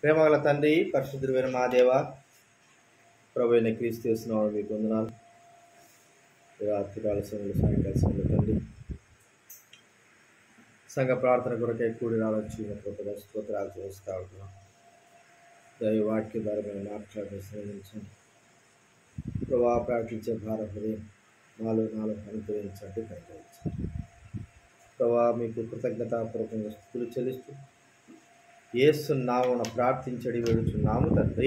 ప్రేమగల తండ్రి పరిశుద్ధుడైన మా దేవ ప్రభు అయిన క్రీస్తు చేస్తున్నాడు మీకు వందనాలు ఈ రాత్రి కాల సమయంలో సాయంకాల సమయంలో తండ్రి సంఘ ప్రార్థన కొరకై కూడి రావచ్చు కృపగా స్తోత్రాలు చేస్తూ ఉంటున్నాం దైవ వాక్య ద్వారా మేము మాట్లాడిన శ్రమించండి ప్రభావ ప్రకటించే భారం హృదయం నాలో నాలో అనుగ్రహించండి కనుగరించండి ప్రభావ మీకు కృతజ్ఞతాపూర్వకంగా స్థుతులు చెల్లిస్తూ యేసు నామమున ప్రార్థించడి వేడుచున్నాము తండ్రి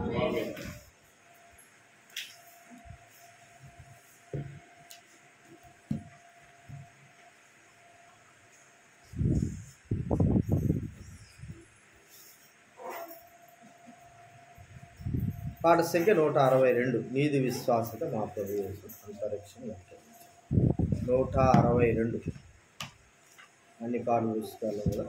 పాట సంఖ్య నూట అరవై రెండు నీది విశ్వాసత మా ప్రభు యేసు అంతరిక్షం వ్యాఖ్యానించాడు. నూట అరవై రెండు అన్ని పాటల పుస్తకాల్లో కూడా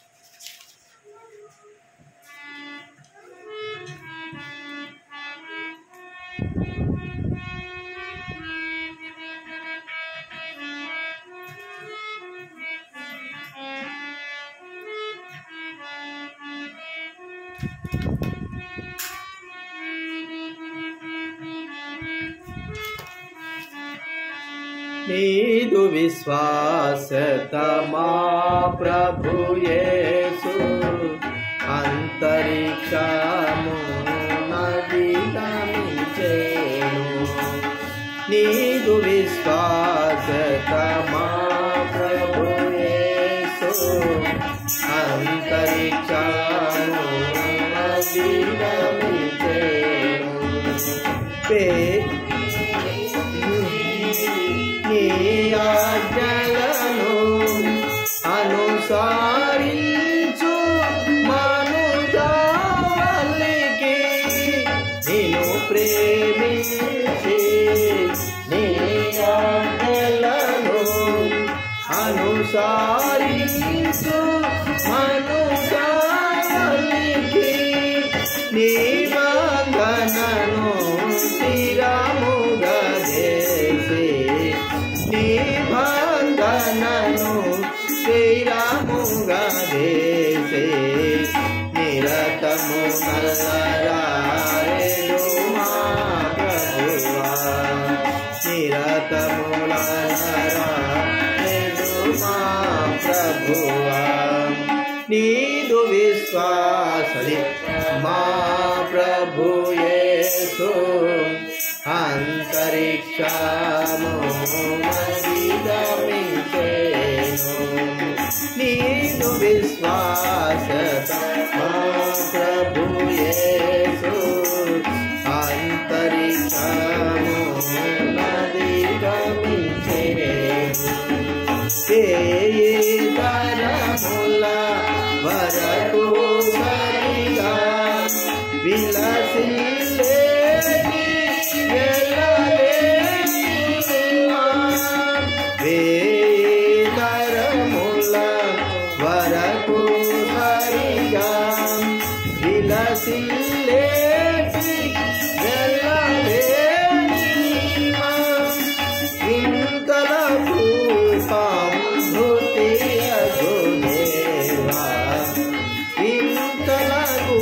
నీదు విశ్వాసత మా ప్రభు యేసు అంతరిక్షము నదిగమించేను నీదు విశ్వాసత మా ప్రభు యేసు అంతరిక్షము నదిగమించేను పే నీ ఆజ్ఞలను అనుసారించు మనుజావళికి నిన్ను ప్రేమించి నీ ఆజ్ఞలను అనుసారించు మనుజావళికి నీ వందనను స్థిరముగా చేసి నీ బంధనను శ్రీరాముగా చేసి నిరతము నల్లరారేడు మా ప్రభువా నిరతము నల్లరారేడు మా ప్రభువా నీదు విశ్వాసది మా ప్రభు యేసు అంతరిక్షము మదిగమించేను నీదు విశ్వాసత మా ప్రభు యేసు అంతరిక్షము మదిగమించేను తరముల వరకు సరిగా విలసిల్లేని వేదరముల వరకు సరిగా విలసిల్లేటి వెళ్ళలేనిమా వింతలకు సంభృతియగు దేవా వింతలకు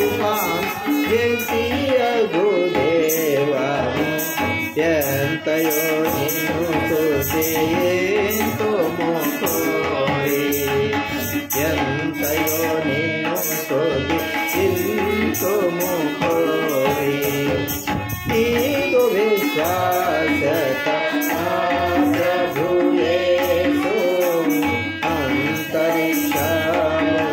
వ్యక్తియగు దేవా ఎంతయో నిన్ను చూసేంతో మోకోరి ఎంతయో నిన్ను చూసి ఎంతో మోకోరి నీకు విశ్వాసత ఆ ప్రభు యేసు అంతరిక్షము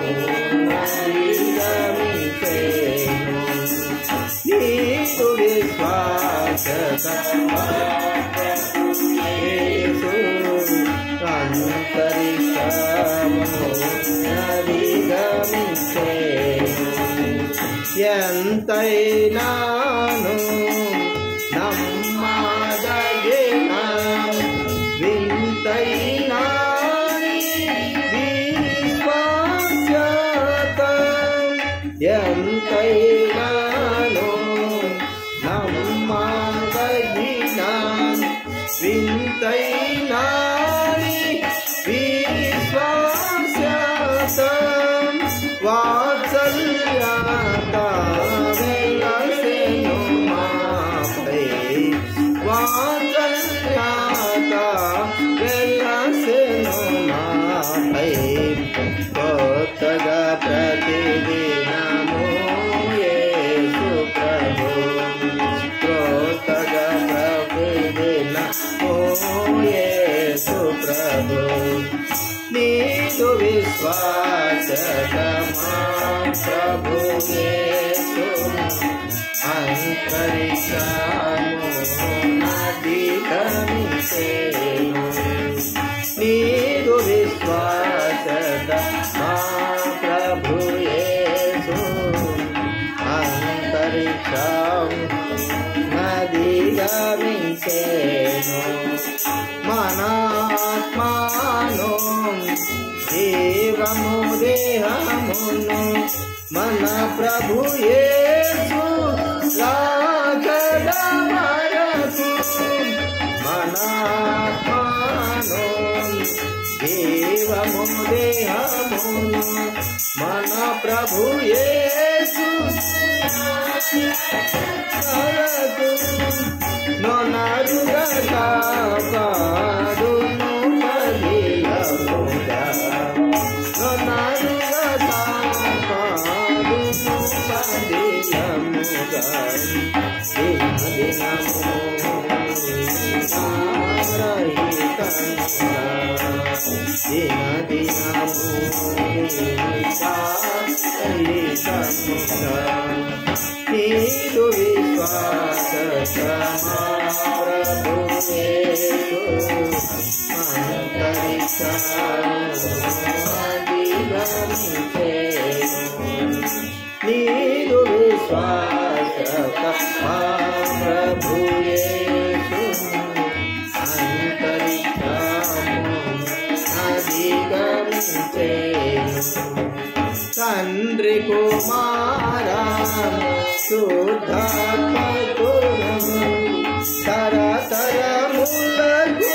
నదిగమించేను నీకు విశ్వాసత ఆ ప్రభు యేసు అంతరిక్షము నదిగమించేను ఎంతైనాను నమ్మదగిన వింతైనా విశ్వాస్యత ఎంతైనాను నమ్మదగిన వింతైనా విశ్వాస్యత వాత్సల్య విశ్వాసమా ప్రభు యేసు అంతరిక్షము నదిగమిసేను నీరు విశ్వాసత మా ప్రభు యేసు అంతరిక్షం నదిగమిసేను మనాత్మాను జీవము దేహమును మన ప్రభు యేసు రాగడ వరకు మనాత్మాను జీవము దేహమును మన ప్రభు యేసు వరకు నొనరుగా కాపాడును మదియముగా నొనరుగా కాపాడును మదియముగా దినదినము నీరు విశ్వాస నీరు విశ్వాస ప్రభు యేసు తండ్రి కుమారా శుద్ధాత్మకు తరతరములకు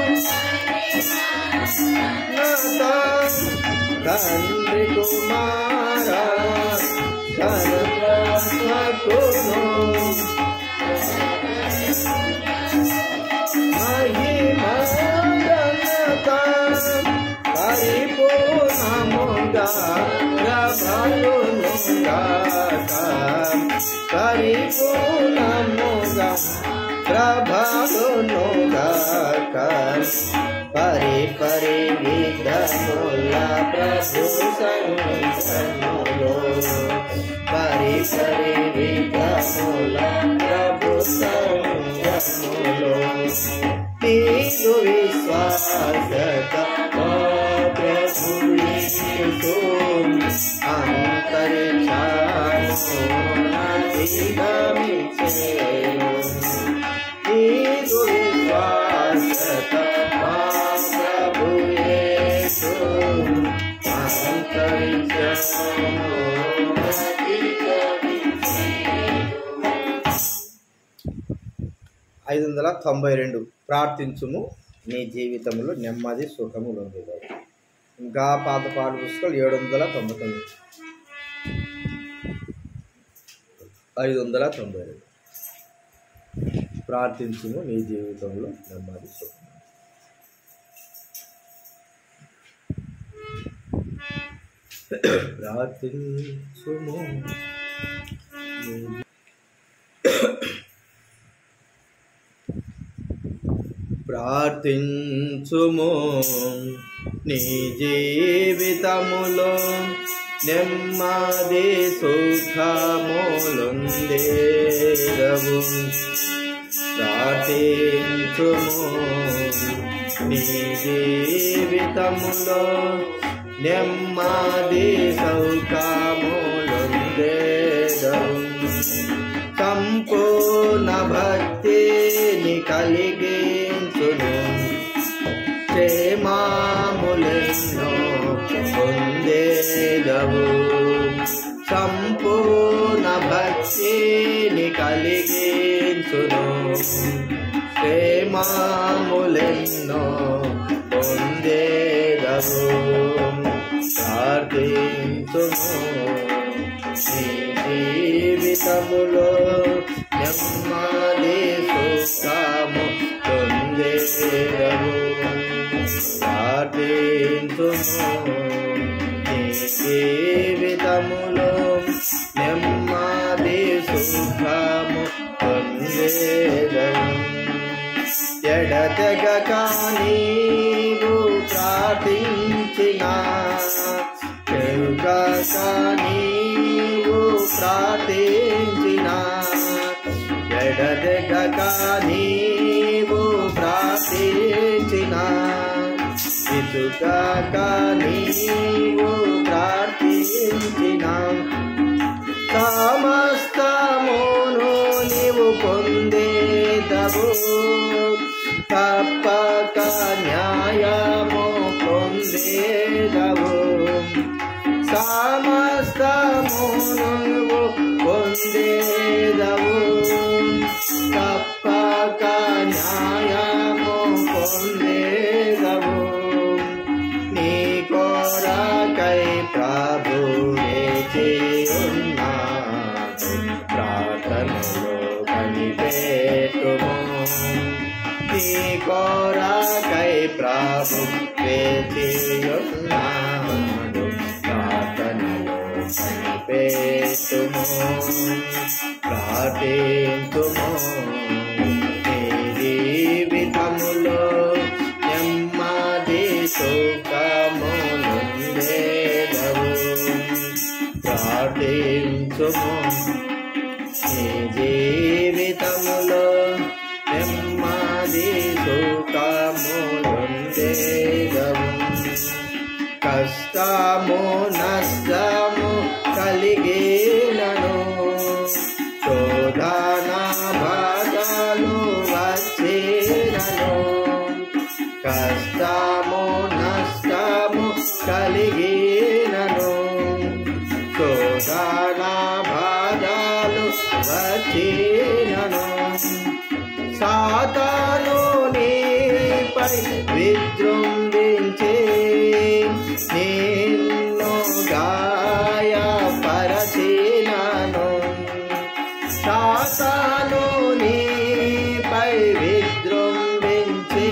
తండ్రి కుమారా తరతరములకు పరిపూర్ణముగా ప్రభలునుగా పరిపూర్ణముగా ప్రభలునుగా పరి పరి విధముల ప్రభు సంగములో పరి పరి విధముల ప్రభు సంగములో నీరు విశ్వాసత ఓ ప్రభు యేసు అంతరిక్షాను నీరు విశ్వాసత ఓ ప్రభు యేసు ఐదు వందల తొంభై రెండు ప్రార్థించుము నీ జీవితంలో నెమ్మది సుఖములు ఉంది ఇంకా పాత పాట పుస్తకాలు ఏడు వందల తొంభై తొమ్మిది ఐదు వందల తొంభై రెండు ప్రార్థించుము నీ జీవితంలో నెమ్మది సుఖం ప్రార్థించుము నీ ప్రార్థించుము నీ జీవితములో నెమ్మది సుఖములుందేరవు ప్రార్థించుము నీ జీవితములో నెమ్మది సౌఖములుందేరవు సంపూర్ణ భక్తిని కలిగించును క్షేమాములెన్నో పొందేదవు సంపూర్ణ భక్తిని కలిగించును క్షేమాములెన్నో పొందేదవు ప్రార్థించును నీ జీవితములో నెమ్మది సుఖము పొందేదవు ప్రార్థించును నీ జీవితములో నెమ్మది సుఖము పొందేదవు ఎడతెగక నీవు ప్రార్థించిన నీవు ప్రార్థించిన ఇసుకక నీవు ప్రార్థించిన సమస్తమును నీవు పొందేదవు తప్పక న్యాయము పొందేదవు సమస్తమును నువ్వు పొందేదవు తప్పక న్యాయము పొందేదవు నీ కోరకై ప్రభు ఉన్నాడు ప్రార్థనలో కనిపెట్టుము నీ కోరకై ప్రభు ఉన్నాడు ప్రార్థనలో కనిపెట్టుము ప్రార్థించుము నీ జీవితములో నెమ్మది సుఖములుండేదవు ప్రార్థించుము నీ జీవితములో నెమ్మది సుఖములుండేదవు కష్టము నష్టము కలిగినను శోధన బాధలు వచ్చేనను కష్టము నష్టము కలిగినను శోధన బాధలు వచ్చేనను సాతాను నీపై విజృంభించే నిన్ను గాయపరచినను సాతాను నీపై విజృంభించే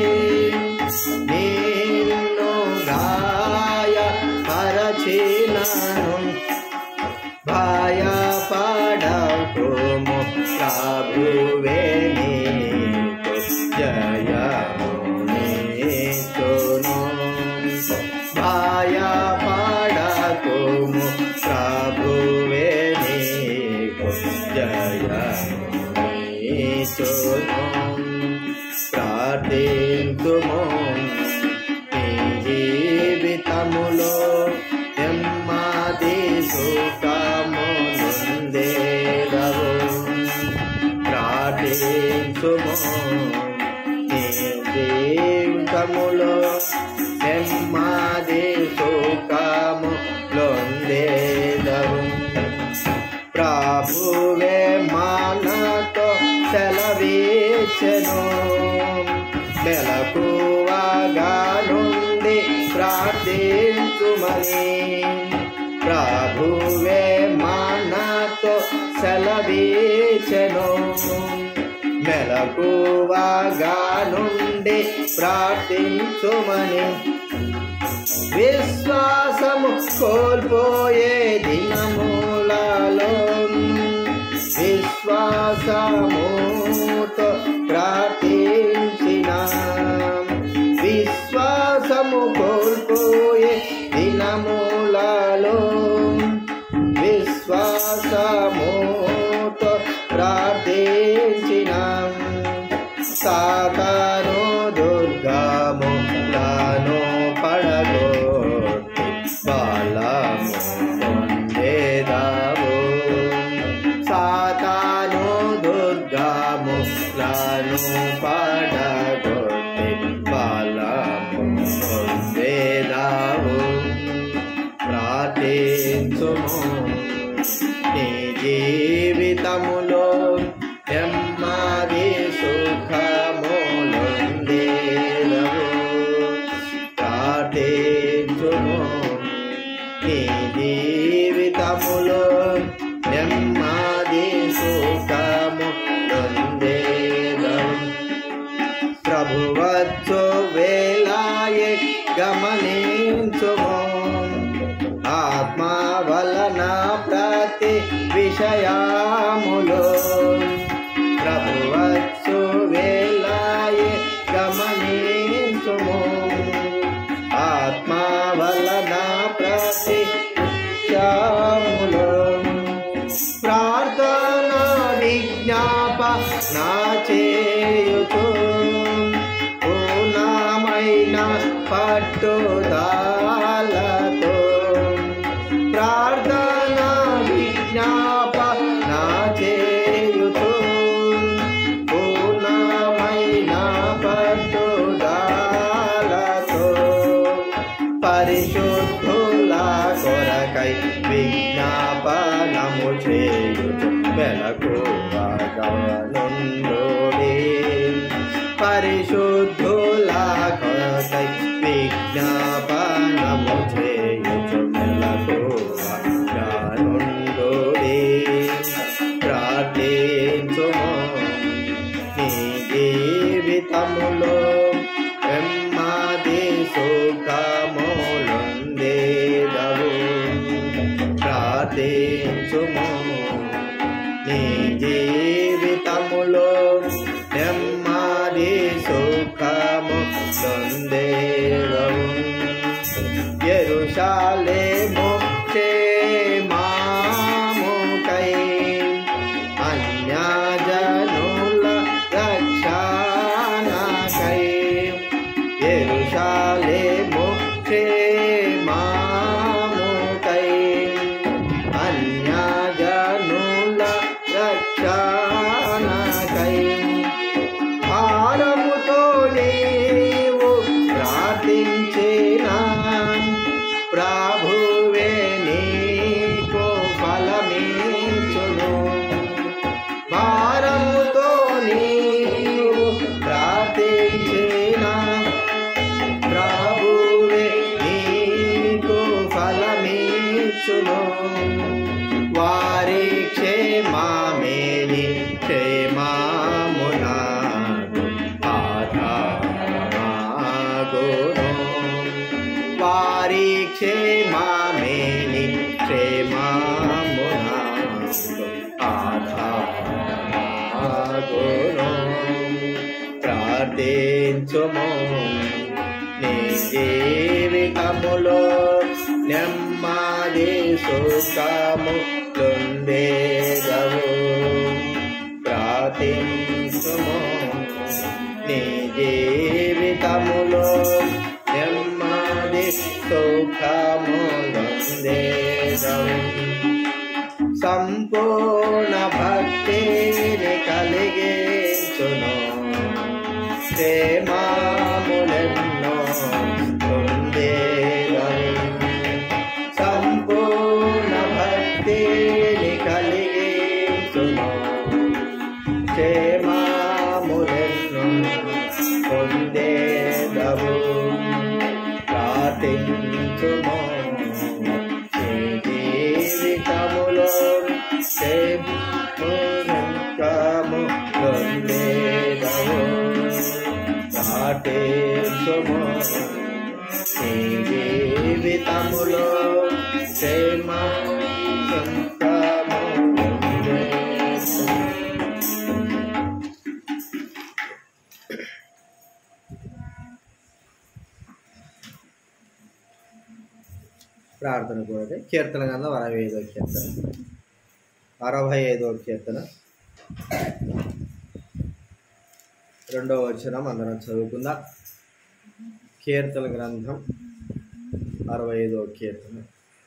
నిన్ను గాయపరచినను భయపడకుము ప్రభువే నీకు జయమునిస్తును భయపడకుము ప్రభువే నీకు జయమునిస్తును ప్రార్థింతుము నీ జీవితములో నెమ్మది సుఖముందేదవు ప్రార్థించుము నీ జీవితములో నెమ్మది సుఖములొందేదవు ప్రభువే మానతో సెలవీచెను మెలకువగా నుండి ప్రార్థించుమని ప్రభువే మానతో సెలవీచెను మెలకువగా నుండి ప్రార్థించుమని విశ్వాసము కోల్పోయే దినములలో విశ్వాసముతో ప్రార్థించిన విశ్వాసము కోల్పోయే దినములలో విశ్వాసముతో ప్రార్థించిన సాతాను దుర్గము లాను పడగొట్టి బలము పొందేదావు సాతాను దుర్గము లాను పడగొట్టి బలము పొందేదావు ప్రార్థించుము నీ జీవితములో నెమ్మది సుఖములుండేదవు ప్రార్థించుము నీ జీవితములో నెమ్మది సుఖములుండేదవు ప్రభువచ్చు వేలాయే గమనించుము ఆత్మ వలన ప్రతి విషయాములో ప్రభువచ్చు వేలాయే గమనించుము ఆత్మ వలన ప్రతి విషయాములో ప్రార్థన విజ్ఞాప నా చే చేయుచు మెలకువగనుండుడి పరిశుద్ధుల కొరకై విజ్ఞాపనము చేయుచు మెలకువగనుండుడి ప్రార్థించుము నీ జీవితములో నెమ్మది సుఖములుందేదవు ప్రార్థించుము నీ జీవితములో నెమ్మది సుఖము లొందేదవు ఎరుషాలేము క్షేమాముకై అన్యజనుల రక్షణకై ఎరుషాలేము క్షేమాముకై అన్యజనుల రక్షణకై భారముతో నీవు ప్రార్థించినా ప్రభువే నీకు ఫలమించును భారముతో నీవు ప్రార్థించినా ప్రభువే నీకు ఫలమించును వారి క్షేమామేని క్షేమామునాగు ఆధారమాగును వారి క్షేమామేని క్షేమామునాగు ఆధారమాగును ప్రార్థించుము నీ జీవితములో నెమ్మది సుఖము లొందేదవు ప్రార్థించుము నీ జీవితములో నెమ్మది సుఖము లొందేదవు సంపూర్ణ భక్తిని కలిగించును క్షేమాములెన్నో పొందేదను సంపూర్ణ భక్తిని కలిగించును క్షేమాములెన్నో పొందేదవు ప్రార్థించుము నీ జీవితములో క్షేమము పొందేదవు ప్రార్థించుము నీ జీవితములో క్షేమ సంతము పొందేదవు ప్రార్థన కూడా కీర్తన గంధం అరవై ఐదో కీర్తన అరవై ఐదో కీర్తన రెండవ వచనం అందరం చదువుకుందాం కీర్తన గ్రంథం అరవై ఐదో కీర్తన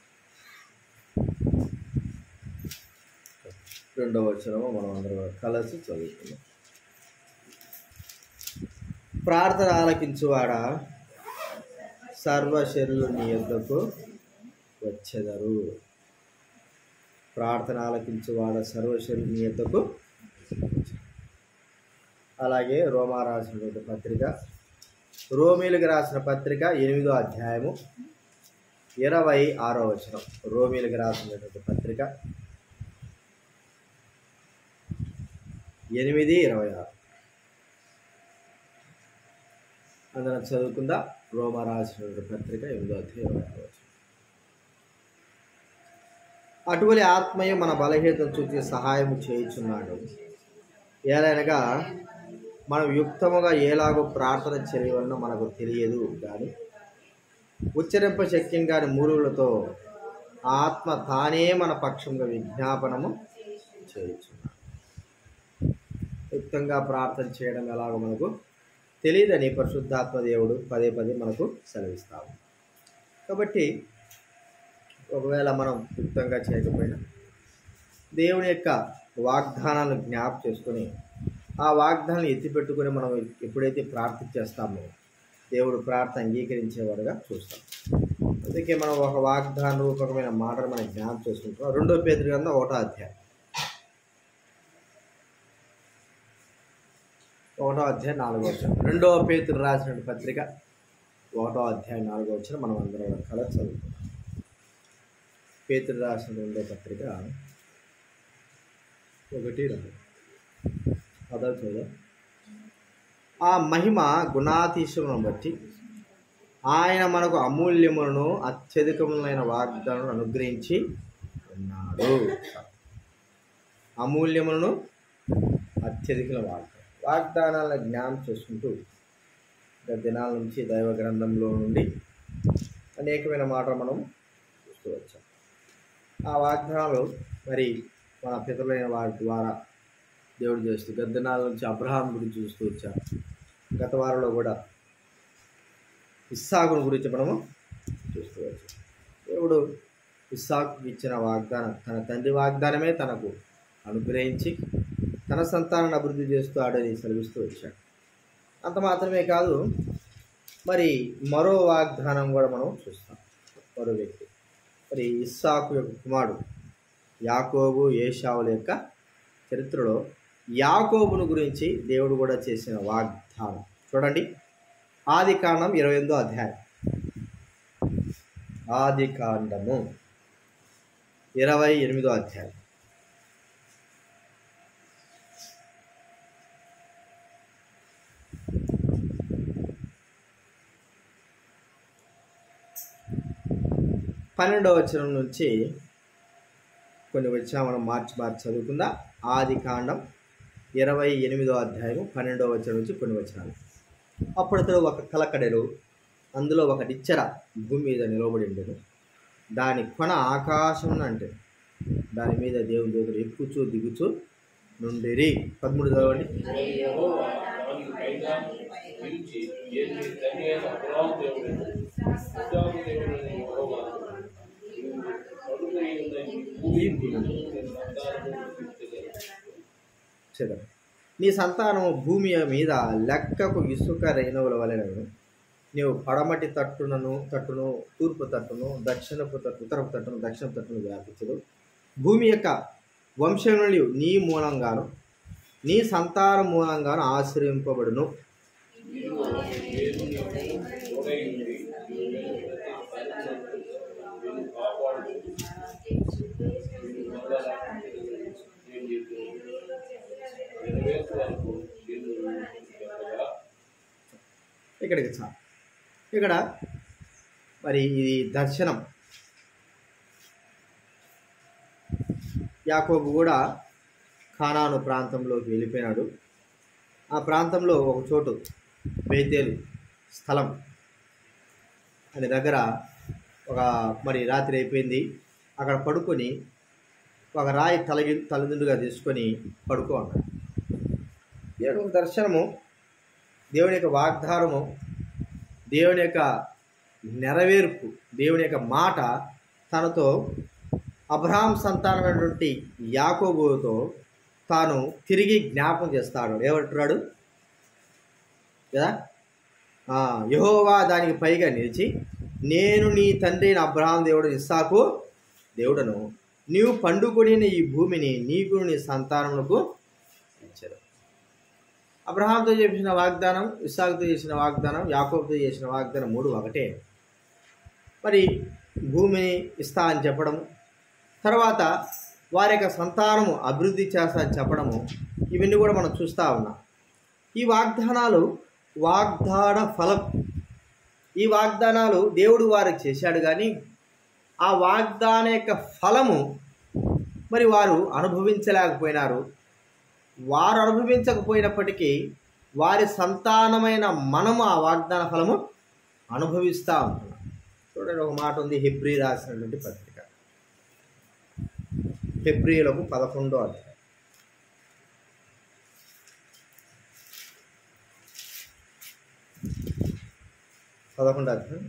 రెండవ వచనము మనం అందరం కలిసి చదువుకుందాం ప్రార్థన ఆలకించువాడా సర్వశరులు నీ యొద్దకు వచ్చెదరు ప్రార్థన ఆలకించువాడ సర్వశరులు నీ యొద్దకు అలాగే రోమా రాసినటువంటి పత్రిక రోమీలకు రాసిన పత్రిక ఎనిమిదో అధ్యాయము ఇరవై ఆరో వచనం రోమీలకు రాసినటువంటి పత్రిక ఎనిమిది ఇరవై ఆరు అందరం చదువుకుందా రోమా రాసినటువంటి పత్రిక ఎనిమిదో అధ్యాయం ఇరవై ఆరో వచనం అటువంటి ఆత్మయే మన బలహీనతను చూసి సహాయం చేయుచున్నాడు ఏలైనగా మనం యుక్తముగా ఎలాగో ప్రార్థన చేయవలనో మనకు తెలియదు కానీ ఉచ్చరింప శక్యం కాని మూలులతో ఆత్మ తానే మన పక్షంగా విజ్ఞాపనము చేయుచున్నాడు యుక్తంగా ప్రార్థన చేయడం ఎలాగో మనకు తెలియదని పరిశుద్ధాత్మ దేవుడు పదే పదే మనకు సెలవిస్తాము కాబట్టి ఒకవేళ మనం యుక్తంగా చేయకపోయినా దేవుని యొక్క వాగ్దానాలను జ్ఞాప చేసుకొని ఆ వాగ్దానాన్ని ఎత్తిపెట్టుకొని మనం ఎప్పుడైతే ప్రార్థన చేస్తామో దేవుడు ప్రార్థన అంగీకరించేవాడుగా చూస్తాం అందుకే మనం ఒక వాగ్దాన రూపకమైన మాటను మనం జ్ఞాపకం చేసుకుంటున్నాం రెండో పేదరి గ్రంథం ఒకటో అధ్యాయం ఒకటో అధ్యాయం నాలుగో వచ్చిన రెండో పేతురు రాసిన పత్రిక ఒకటో అధ్యాయం నాలుగో వచ్చిన మనం అందరం కల చదువుతాం పేతురు రాసిన రెండో పత్రిక ఒకటి రెండు అదా చూద్దాం ఆ మహిమ గుణాతీశ్వరులను బట్టి ఆయన మనకు అమూల్యములను అత్యధికములైన వాగ్దానం అనుగ్రహించి ఉన్నాడు అమూల్యములను అత్యధికమైన వాగ్దానం వాగ్దానాలను జ్ఞానం చేసుకుంటూ గత దినాల నుంచి దైవ గ్రంథంలో నుండి అనేకమైన మాటలు మనం చూస్తూ వచ్చాం ఆ వాగ్దానాలు మరి మన పితరులైన వారి ద్వారా దేవుడు చేస్తూ గత దినాల నుంచి అబ్రహాం గురించి చూస్తూ వచ్చాం గత వారంలో కూడా ఇస్సాకుని గురించి మనము చూస్తూ వచ్చాం దేవుడు ఇస్సాకు ఇచ్చిన వాగ్దానం తన తండ్రి వాగ్దానమే తనకు అనుగ్రహించి తన సంతానాన్ని అభివృద్ధి చేస్తూ ఆడని సెలవిస్తూ వచ్చాడు అంత మాత్రమే కాదు మరి మరో వాగ్దానం కూడా మనం చూస్తాం మరో వ్యక్తి మరి ఇస్సాకు యొక్క కుమారుడు యాకోబు ఏషావుల యొక్క చరిత్రలో యాకోబును గురించి దేవుడు కూడా చేసిన వాగ్దానం చూడండి ఆది కాండం ఇరవై ఎనిమిదో అధ్యాయం ఆది కాండము ఇరవై ఎనిమిదో అధ్యాయం పన్నెండవ వచనం నుంచి కొన్ని వచ్చా మనం మార్చి మార్చి చదువుకుందా ఆది కాండం ఇరవై ఎనిమిదో అధ్యాయం పన్నెండవ వచనం నుంచి కొన్ని వచనాలు అప్పుడు అతడు ఒక కలకడెలు అందులో ఒక నిచ్చెర భూమి మీద నిలబడి ఉండేది దాని కొన ఆకాశం అంటే దాని మీద దేవుని దూతలు ఎక్కుచూ దిగుచూ నుండిరి పదమూడు చదవండి యెహోవా దానికి పైగా పిలిచి ఏది నీ తండ్రి అయిన అబ్రహాము దేవుడైన ఇస్సాకు దేవుడైన యెహోవా నీవు కడుగై ఉన్న ఈ భూమికి నీ సంతానము పుట్టుదను. చదవండి నీ సంతానము భూమి మీద లెక్కకు ఇసుక రేణువుల వలెనను నీవు పడమటి తట్టునను తట్టును తూర్పు తట్టును దక్షిణపు తట్టు ఉత్తరపు తట్టును దక్షిణపు తట్టును వ్యాపించదు భూమి యొక్క వంశములు నీ మూలంగాను నీ సంతానం మూలంగాను ఆశ్రయింపబడును నీవు నేను నీకు తోడై ఉండి నీ మీద ప్రతి పరీక్ష నేను కాపాడు నేను మరలా నేను నీకు నెరవేర్చు వరకు నేను చెప్పగా ఇక్కడికి చా ఇక్కడ మరి ఇది దర్శనం యాకోబు కూడా ఖానాను ప్రాంతంలోకి వెళ్ళిపోయినాడు ఆ ప్రాంతంలో ఒక చోటు బేతేలు స్థలం అనే దగ్గర ఒక మరి రాత్రి అయిపోయింది అక్కడ పడుకొని ఒక రాయి తలగి తలదిండుగా తీసుకొని పడుకో అన్నాడు ఈ యొక్క దర్శనము దేవుని యొక్క వాగ్దానము దేవుని యొక్క నెరవేర్పు దేవుని యొక్క మాట తనతో అబ్రహాం సంతానమైనటువంటి యాకోబుతో తాను తిరిగి జ్ఞాపకం చేస్తాడు ఏమంటున్నాడు కదా ఆ, యెహోవా దానికి పైగా నిలిచి నేను నీ తండ్రి అయిన అబ్రహాం దేవుడు ఇస్సాకు దేవుడను నీవు పండుకొనిన ఈ భూమిని నీకు నీ సంతానములకు ఇచ్చాడు అబ్రహాంతో చేసిన వాగ్దానం ఇస్సాకుతో చేసిన వాగ్దానం యాకోబుతో చేసిన వాగ్దానం మూడు ఒకటే మరి భూమిని ఇస్తా అని చెప్పడం తర్వాత వారి యొక్క సంతానము అభివృద్ధి చేస్తా అని చెప్పడము ఇవన్నీ కూడా మనం చూస్తూ ఉన్నాం ఈ వాగ్దానాలు వాగ్దాన ఫలం ఈ వాగ్దానాలు దేవుడు వారికి చేశాడు కానీ ఆ వాగ్దాన యొక్క ఫలము మరి వారు అనుభవించలేకపోయినారు వారు అనుభవించకపోయినప్పటికీ వారి సంతానమైన మనము ఆ వాగ్దాన ఫలము అనుభవిస్తూ ఉంటున్నాం చూడండి ఒక మాట ఉంది హెబ్రి రాసినటువంటి పత్రిక హెబ్రిలకు పదకొండో అధ్యాయం పదకొండో అధ్యాయం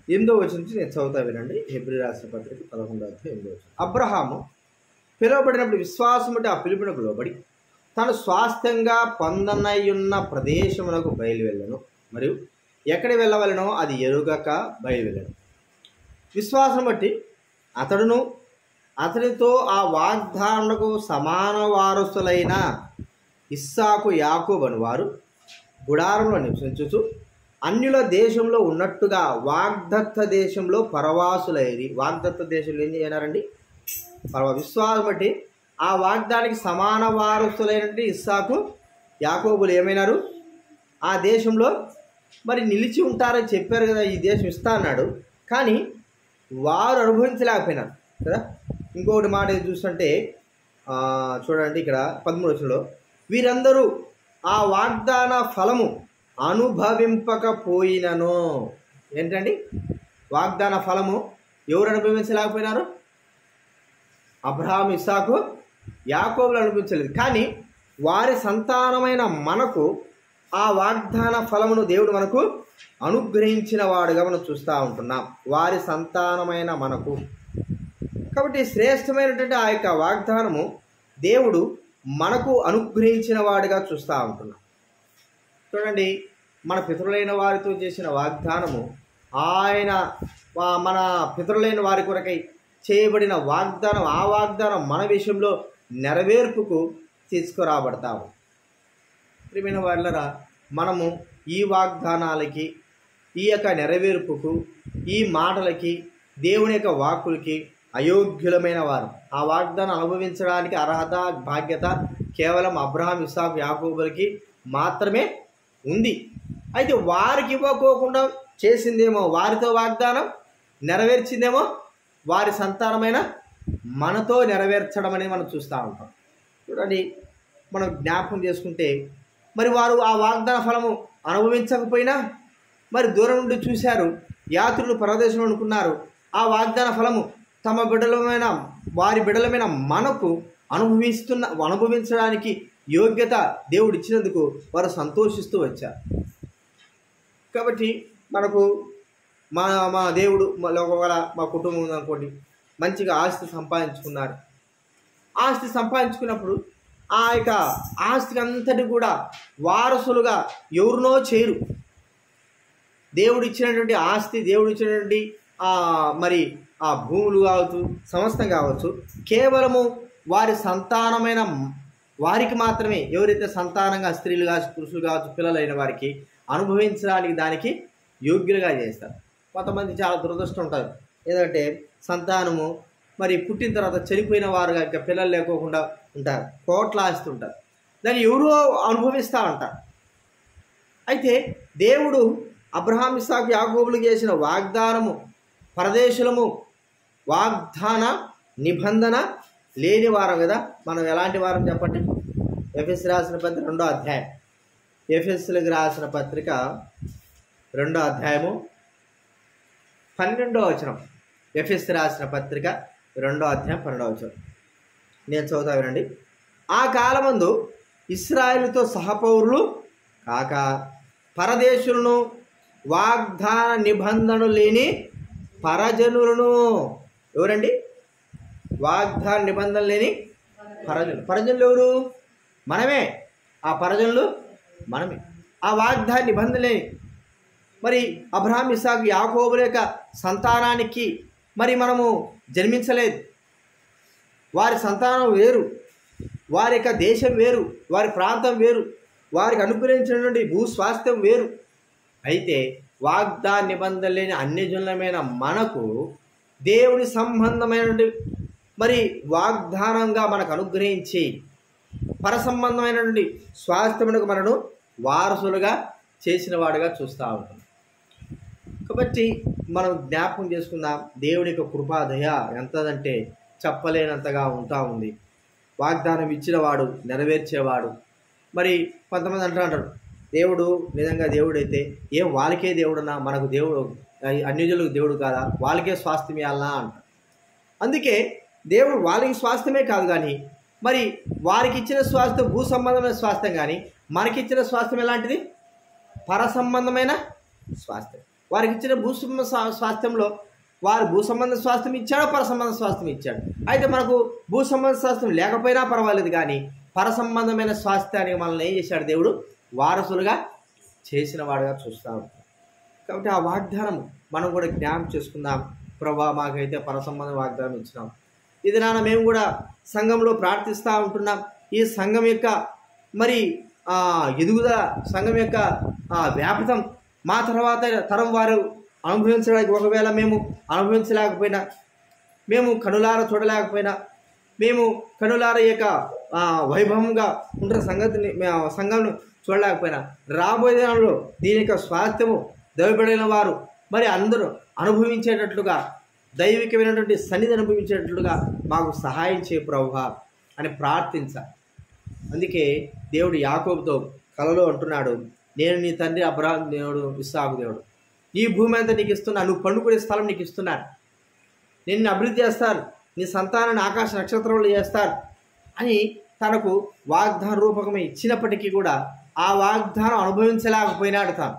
ఎనిమిదో వచ్చిన నుంచి నేను చదువుతా వినండి హెబ్రి రాసిన పత్రిక పదకొండవ అధ్యాయం ఎనిమిదో వచ్చిన అబ్రహాము పిలువబడినప్పుడు విశ్వాసం అంటే ఆ పిలుపునకు లోబడి తను స్వాస్థ్యంగా పొందనయ్యున్న ప్రదేశమునకు బయలువెళ్ళను మరియు ఎక్కడికి వెళ్ళవలనో అది ఎరుగక బయలువెళ్ళను విశ్వాసం బట్టి అతడును అతనితో ఆ వాగ్దానకు సమాన వారసులైన ఇస్సాకు యాకోబను వారు గుడారంలో నివసించుచు అన్యుల దేశంలో ఉన్నట్టుగా వాగ్దత్త దేశంలో పరవాసులైరి వాగ్దత్త దేశంలో ఏం చేయనారండి పరవ విశ్వాసం బట్టి ఆ వాగ్దానికి సమాన వారసులైనటువంటి ఇస్సాకు యాకోబులు ఏమైనారు ఆ దేశంలో మరి నిలిచి ఉంటారని చెప్పారు కదా ఈ దేశం ఇస్తా అన్నాడు కానీ వారు అనుభవించలేకపోయినారు కదా ఇంకొకటి మాట ఏది చూస్తుంటే ఆ, చూడండి ఇక్కడ పదమూడు వచ్చంలో వీరందరూ ఆ వాగ్దాన ఫలము అనుభవింపకపోయినను ఏంటండి వాగ్దాన ఫలము ఎవరు అనుభవించలేకపోయినారు అబ్రహాం ఇస్సాకు యాకోబులు అనిపించలేదు కానీ వారి సంతానమైన మనకు ఆ వాగ్దాన ఫలమును దేవుడు మనకు అనుగ్రహించిన వాడుగా మనం చూస్తూ ఉంటున్నాం వారి సంతానమైన మనకు కాబట్టి శ్రేష్టమైనటువంటి ఆ యొక్క వాగ్దానము దేవుడు మనకు అనుగ్రహించిన వాడిగా చూస్తూ ఉంటున్నాం చూడండి మన పితరులైన వారితో చేసిన వాగ్దానము ఆయన వా- మన పితరులైన వారి కొరకై చేయబడిన వాగ్దానం ఆ వాగ్దానం మన విషయంలో నెరవేర్పుకు తీసుకురాబడతాము ప్రియమైన వాళ్ళరా మనము ఈ వాగ్దానాలకి ఈ యొక్క నెరవేర్పుకు ఈ మాటలకి దేవుని యొక్క వాక్కులకి అయోగ్యులమైన వారు ఆ వాగ్దానం అనుభవించడానికి అర్హత బాధ్యత కేవలం అబ్రహాం ఇసాక్ యాకూబులకి మాత్రమే ఉంది అయితే వారికి ఇవ్వకోకుండా చేసిందేమో వారితో వాగ్దానం నెరవేర్చిందేమో వారి సంతానమైన మనతో నెరవేర్చడం అనేది మనం చూస్తూ ఉంటాం చూడండి మనం జ్ఞాపకం చేసుకుంటే మరి వారు ఆ వాగ్దాన ఫలము అనుభవించకపోయినా మరి దూరం నుండి చూశారు యాత్రులు పరదేశంలో అనుకున్నారు ఆ వాగ్దాన ఫలము తమ బిడ్డలమైన వారి బిడ్డలమైన మనకు అనుభవిస్తున్న అనుభవించడానికి యోగ్యత దేవుడు ఇచ్చినందుకు వారు సంతోషిస్తూ వచ్చారు కాబట్టి మనకు మా మా దేవుడు మా ఒకవేళ మా కుటుంబం ఉందనుకోండి మంచిగా ఆస్తి సంపాదించుకున్నారు ఆస్తి సంపాదించుకున్నప్పుడు ఆ యొక్క ఆస్తి అంతటి కూడా వారసులుగా ఎవరినో చేరు దేవుడు ఇచ్చినటువంటి ఆస్తి దేవుడు ఇచ్చినటువంటి ఆ, మరి ఆ భూములు కావచ్చు సమస్తం కావచ్చు కేవలము వారి సంతానమైన వారికి మాత్రమే ఎవరైతే సంతానంగా స్త్రీలు కావచ్చు పురుషులు కావచ్చు పిల్లలైన వారికి అనుభవించడానికి దానికి యోగ్యులుగా చేస్తారు కొంతమంది చాలా దురదృష్టం ఉంటారు ఏంటంటే సంతానము మరి పుట్టిన తర్వాత చనిపోయిన వారు ఇంకా పిల్లలు లేకోకుండా ఉంటారు కోట్ల ఆస్తి ఉంటారు దాన్ని ఎవరో అనుభవిస్తూ ఉంటారు అయితే దేవుడు అబ్రహాం ఇస్సాకు యాకోబులు చేసిన వాగ్దానము పరదేశులము వాగ్దాన నిబంధన లేని వారం కదా మనం ఎలాంటి వారం చెప్పండి ఎఫ్ఎస్ రాసిన పత్రిక రెండో అధ్యాయం ఎఫ్ఎస్లకు రాసిన పత్రిక రెండో అధ్యాయము పన్నెండో వచనం ఎఫ్ఎస్ రాసిన పత్రిక రెండో అధ్యాయం పన్నెండో వచనం నేను చదువుతా వినండి ఆ కాలమందు ఇస్రాయేలుతో సహపౌరులు కాక పరదేశులను వాగ్దాన నిబంధనలు లేని పరజనులను ఎవరండి వాగ్దాన నిబంధనలు లేని పరజనులు పరజనులు ఎవరు మనమే ఆ పరజనులు మనమే ఆ వాగ్దాన నిబంధన లేని మరి అబ్రహాం ఇసాక్ యాకోబుల యొక్క సంతానానికి మరి మనము జన్మించలేదు వారి సంతానం వేరు వారి యొక్క దేశం వేరు వారి ప్రాంతం వేరు వారికి అనుగ్రహించినటువంటి భూస్వాస్థ్యం వేరు అయితే వాగ్దా నిబంధన లేని అన్యజనులమైన మనకు దేవుని సంబంధమైనటువంటి మరి వాగ్దానంగా మనకు అనుగ్రహించి పర సంబంధమైనటువంటి స్వాస్థ్యమునకు మనను వారసులుగా చేసిన వాడుగా చూస్తూ ఉంటాం కాబట్టి మనం జ్ఞాపకం చేసుకుందాం దేవుని యొక్క కృపాదయ ఎంతదంటే చెప్పలేనంతగా ఉంటా ఉంది వాగ్దానం ఇచ్చినవాడు నెరవేర్చేవాడు మరి కొంతమంది అంటారు దేవుడు నిజంగా దేవుడైతే ఏం వాళ్ళకే దేవుడునా మనకు దేవుడు అన్యజులకు దేవుడు కాదా వాళ్ళకే స్వాస్థ్యం ఇవ్వాలనా అంట అందుకే దేవుడు వాళ్ళకి స్వాస్థ్యమే కాదు కానీ మరి వారికి ఇచ్చిన స్వాస్థ్యం భూ సంబంధమైన స్వాస్థ్యం కానీ మనకిచ్చిన స్వాస్థ్యం ఎలాంటిది పర సంబంధమైన స్వాస్థ్యం వారికి ఇచ్చిన భూసంబంధ స్వా- స్వాస్థ్యంలో వారు భూ సంబంధ స్వాస్థ్యం ఇచ్చాడు పర సంబంధ స్వాస్థ్యం ఇచ్చాడు అయితే మనకు భూ సంబంధ స్వాస్థ్యం లేకపోయినా పర్వాలేదు కానీ పర సంబంధమైన స్వాస్థ్యానికి మనల్ని ఏం చేశాడు దేవుడు వారసులుగా చేసిన వాడుగా చూస్తా ఉంటాం కాబట్టి ఆ వాగ్దానం మనం కూడా జ్ఞాపం చేసుకుందాం ప్రభా మాకైతే పర సంబంధ వాగ్దానం ఇచ్చినాం ఇది నాన్న మేము కూడా సంఘంలో ప్రార్థిస్తూ ఉంటున్నాం ఈ సంఘం యొక్క మరి ఆ, ఎదుగుదల సంఘం యొక్క ఆ, వ్యాపకం మా తర్వాత తరం వారు అనుభవించడానికి ఒకవేళ మేము అనుభవించలేకపోయినా మేము కనులార చూడలేకపోయినా మేము కనులార యొక్క ఆ, వైభవంగా ఉంటున్న సంగతిని మే- సంఘంను చూడలేకపోయినా రాబోయే దినాల్లో దీని యొక్క స్వాస్థ్యము దయబడిన వారు మరి అందరూ అనుభవించేటట్లుగా దైవికమైనటువంటి సన్నిధి అనుభవించేటట్లుగా మాకు సహాయం చేయ ప్రభు అని ప్రార్థించాలి అందుకే దేవుడు యాకోబుతో కలలో అంటున్నాడు నేను నీ తండ్రి అబ్రాహం దేవుడు ఇస్సాకు దేవుడు నీ భూమి అంతా నీకు ఇస్తున్నా నువ్వు పండుకునే స్థలం నీకు ఇస్తున్నాను నిన్ను అభివృద్ధి చేస్తారు నీ సంతానాన్ని ఆకాశ నక్షత్రంలో చేస్తారు అని తనకు వాగ్దాన రూపకమే ఇచ్చినప్పటికీ కూడా ఆ వాగ్దానం అనుభవించలేకపోయినాడు తాను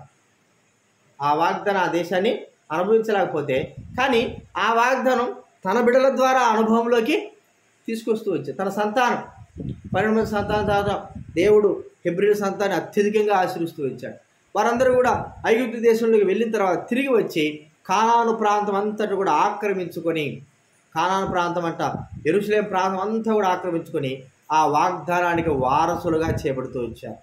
ఆ వాగ్దానం ఆ దేశాన్ని అనుభవించలేకపోతే కానీ ఆ వాగ్దానం తన బిడ్డల ద్వారా అనుభవంలోకి తీసుకొస్తూ వచ్చే తన సంతానం పన్నెండు మంది సంతానం తర్వాత దేవుడు హెబ్రిల్ సంతాన్ని అత్యధికంగా ఆశ్రయిస్తూ వచ్చాడు వారందరూ కూడా ఐగుప్తు దేశంలోకి వెళ్ళిన తర్వాత తిరిగి వచ్చి కానాను ప్రాంతం అంతటి కూడా ఆక్రమించుకొని కానాను ప్రాంతం అంట ఎరుసలేం ప్రాంతం అంతా కూడా ఆక్రమించుకొని ఆ వాగ్దానానికి వారసులుగా చేపడుతూ వచ్చారు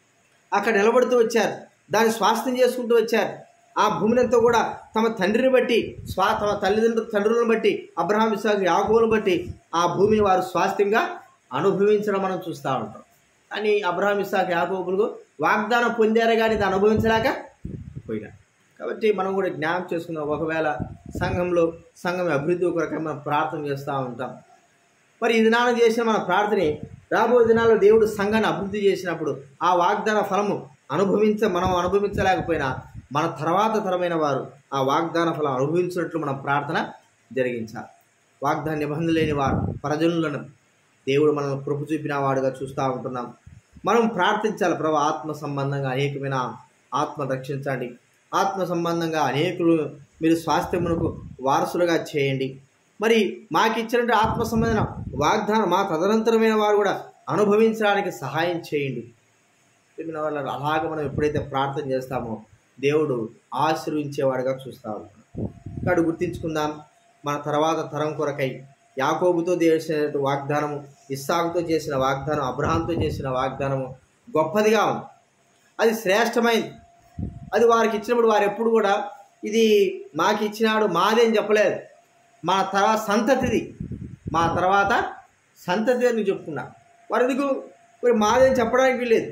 అక్కడ నిలబడుతూ వచ్చారు దాన్ని స్వాస్థ్యం చేసుకుంటూ వచ్చారు ఆ భూమిని అంతా కూడా తమ తండ్రిని బట్టి స్వా తమ తల్లిదండ్రుల తండ్రులను బట్టి అబ్రహాం ఇసాకు యాగోలను బట్టి ఆ భూమిని వారు స్వాస్థ్యంగా అనుభవించడం మనం చూస్తూ ఉంటాం కానీ అబ్రహాం ఇసాక్ యాగోబులు వాగ్దానం పొందారు కానీ దాన్ని అనుభవించలేక పోయినా కాబట్టి మనం కూడా జ్ఞాపం చేసుకుందాం ఒకవేళ సంఘంలో సంఘం అభివృద్ధి కొరకై మనం ప్రార్థన చేస్తూ ఉంటాం మరి ఈ దినాన చేసిన మన ప్రార్థనే రాబోయే దినాల్లో దేవుడు సంఘాన్ని అభివృద్ధి చేసినప్పుడు ఆ వాగ్దాన ఫలము అనుభవించ మనం అనుభవించలేకపోయినా మన తర్వాత తరమైన వారు ఆ వాగ్దాన ఫలం అనుభవించినట్లు మనం ప్రార్థన జరిగించాలి వాగ్దాన నిబంధన లేని వారు ప్రజలను దేవుడు మనల్ని కృప చూపిన వాడుగా చూస్తూ ఉంటున్నాం మనం ప్రార్థించాలి ప్రభు ఆత్మ సంబంధంగా అనేకమైన ఆత్మ రక్షించండి ఆత్మ సంబంధంగా అనేకులు మీరు స్వాస్థ్యమునకు వారసులుగా చేయండి మరి మాకిచ్చినటువంటి ఆత్మ సంబంధమైన వాగ్దానం మా తదనంతరమైన వారు కూడా అనుభవించడానికి సహాయం చేయండి చెప్పిన వాళ్ళు అలాగ మనం ఎప్పుడైతే ప్రార్థన చేస్తామో దేవుడు ఆశీర్వించేవాడుగా చూస్తా ఉంటాం ఇక్కడ గుర్తించుకుందాం మన తర్వాత తరం కొరకై యాకోబుతో చేసిన వాగ్దానము ఇస్సాకుతో చేసిన వాగ్దానం అబ్రహాంతో చేసిన వాగ్దానము గొప్పదిగా ఉంది అది శ్రేష్టమైంది అది వారికి ఇచ్చినప్పుడు వారు ఎప్పుడు కూడా ఇది మాకు ఇచ్చినాడు మాది అని చెప్పలేదు మా తర్వాత సంతతిది మా తర్వాత సంతతి అని చెప్పుకున్నా వారు ఎందుకు మరి మాది అని చెప్పడానికి లేదు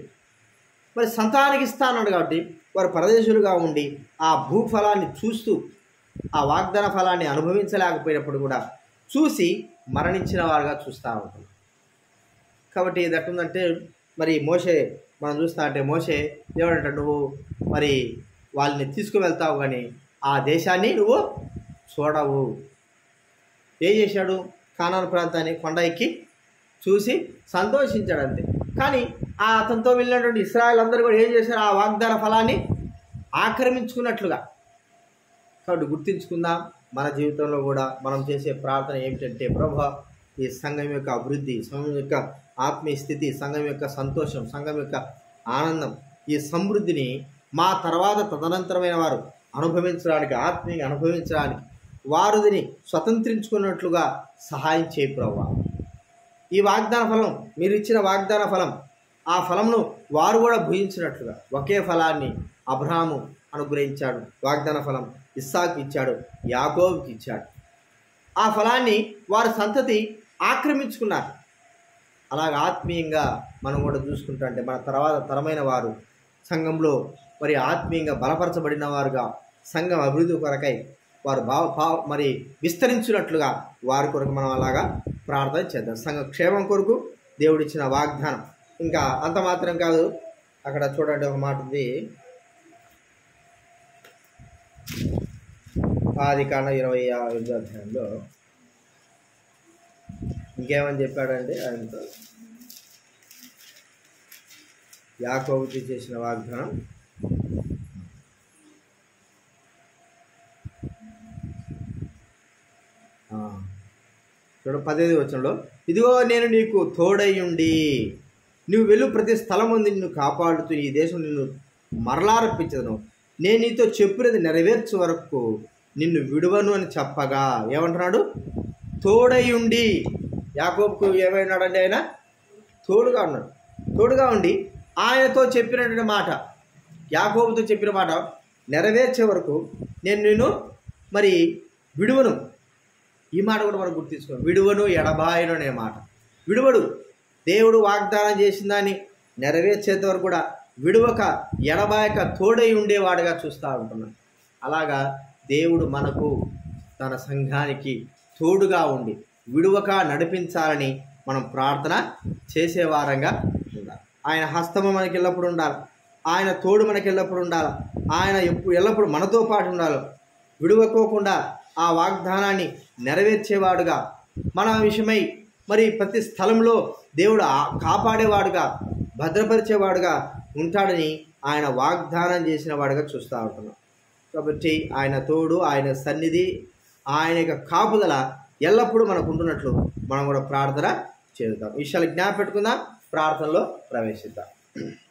మరి సంతానికి ఇస్తానన్నాడు కాబట్టి వారు పరదేశులుగా ఉండి ఆ భూఫలాన్ని చూస్తూ ఆ వాగ్దాన ఫలాన్ని అనుభవించలేకపోయినప్పుడు కూడా చూసి మరణించిన వారుగా చూస్తూ ఉంటాం కాబట్టి ఇది ఎట్టుందంటే మరి మోసే మనం చూస్తా అంటే మోసే ఏమంటే నువ్వు మరి వాళ్ళని తీసుకువెళ్తావు కానీ ఆ దేశాన్ని నువ్వు చూడవు ఏం చేశాడు కానాను ప్రాంతాన్ని కొండ ఎక్కి చూసి సంతోషించాడు అంతే కానీ ఆ అతనితో వెళ్ళినటువంటి ఇస్రాయల్ అందరూ కూడా ఏం చేశారు ఆ వాగ్దాన ఫలాన్ని ఆక్రమించుకున్నట్లుగా కాబట్టి గుర్తించుకుందాం మన జీవితంలో కూడా మనం చేసే ప్రార్థన ఏమిటంటే ప్రభా ఈ సంఘం యొక్క అభివృద్ధి సంఘం యొక్క ఆత్మీయ స్థితి సంఘం యొక్క సంతోషం సంఘం యొక్క ఆనందం ఈ సమృద్ధిని మా తర్వాత తదనంతరమైన వారు అనుభవించడానికి ఆత్మీయంగా అనుభవించడానికి వారు దీన్ని స్వతంత్రించుకున్నట్లుగా సహాయం చేయి ప్రభా ఈ వాగ్దాన ఫలం మీరు ఇచ్చిన వాగ్దాన ఫలం ఆ ఫలంను వారు కూడా భుజించినట్లుగా ఒకే ఫలాన్ని అబ్రహాము అనుగ్రహించాడు వాగ్దాన ఫలం ఇస్సాకు ఇచ్చాడు యాకోబుకి ఇచ్చాడు ఆ ఫలాన్ని వారి సంతతి ఆక్రమించుకున్నారు అలాగ ఆత్మీయంగా మనం కూడా చూసుకుంటా అంటే మన తర్వాత తరమైన వారు సంఘంలో మరి ఆత్మీయంగా బలపరచబడిన వారుగా సంఘం అభివృద్ధి కొరకై వారు భావ భావ మరి విస్తరించినట్లుగా వారి కొరకు మనం అలాగా ప్రార్థన చేద్దాం సంఘ క్షేమం కొరకు దేవుడిచ్చిన వాగ్దానం ఇంకా అంత మాత్రం కాదు అక్కడ చూడండి ఒక మాట ఉంది ఆది కాండ ఇరవై ఐదో అధ్యాయంలో ఇంకేమని చెప్పాడంటే ఆయనతో యాకోబుకి చేసిన వాగ్దానం చూడ పదహైదు వచనంలో ఇదిగో నేను నీకు తోడయ్యుండి నువ్వు వెళ్ళు ప్రతి స్థలం ఉంది నిన్ను కాపాడుతూ ఈ దేశం నిన్ను మరలా రప్పించదను నేను నీతో చెప్పినది నెరవేర్చే వరకు నిన్ను విడువను అని చెప్పగా ఏమంటున్నాడు తోడయ్యుండి యాకోబుకు ఏమైనాడండి ఆయన తోడుగా ఉన్నాడు తోడుగా ఉండి ఆయనతో చెప్పినటువంటి మాట యాకోబుతో చెప్పిన మాట నెరవేర్చే వరకు నేను నిన్ను మరి విడువను ఈ మాట కూడా మనం గుర్తించుకో విడువను ఎడబాయను అనే మాట విడువడు దేవుడు వాగ్దానం చేసిన దాన్ని నెరవేర్చేంత వరకు కూడా విడువక ఎడబాయక తోడై ఉండేవాడుగా చూస్తూ ఉంటున్నాం అలాగా దేవుడు మనకు తన సంఘానికి తోడుగా ఉండి విడువక నడిపించాలని మనం ప్రార్థన చేసేవారంగా ఉండాలి ఆయన హస్తము మనకి ఎల్లప్పుడు ఉండాలి ఆయన తోడు మనకి ఎల్లప్పుడు ఉండాలి ఆయన ఎప్పుడు ఎల్లప్పుడు మనతో పాటు ఉండాలి విడువకోకుండా ఆ వాగ్దానాన్ని నెరవేర్చేవాడుగా మన విషయమై మరి ప్రతి స్థలంలో దేవుడు ఆ- కాపాడేవాడుగా భద్రపరిచేవాడుగా ఉంటాడని ఆయన వాగ్దానం చేసిన వాడుగా చూస్తూ ఉంటున్నాం కాబట్టి ఆయన తోడు ఆయన సన్నిధి ఆయన యొక్క కాపుదల ఎల్లప్పుడూ మనకు ఉంటున్నట్లు మనం కూడా ప్రార్థన చేద్దాం ఈ విషయాలు జ్ఞాపకం పెట్టుకుందాం ప్రార్థనలో ప్రవేశిద్దాం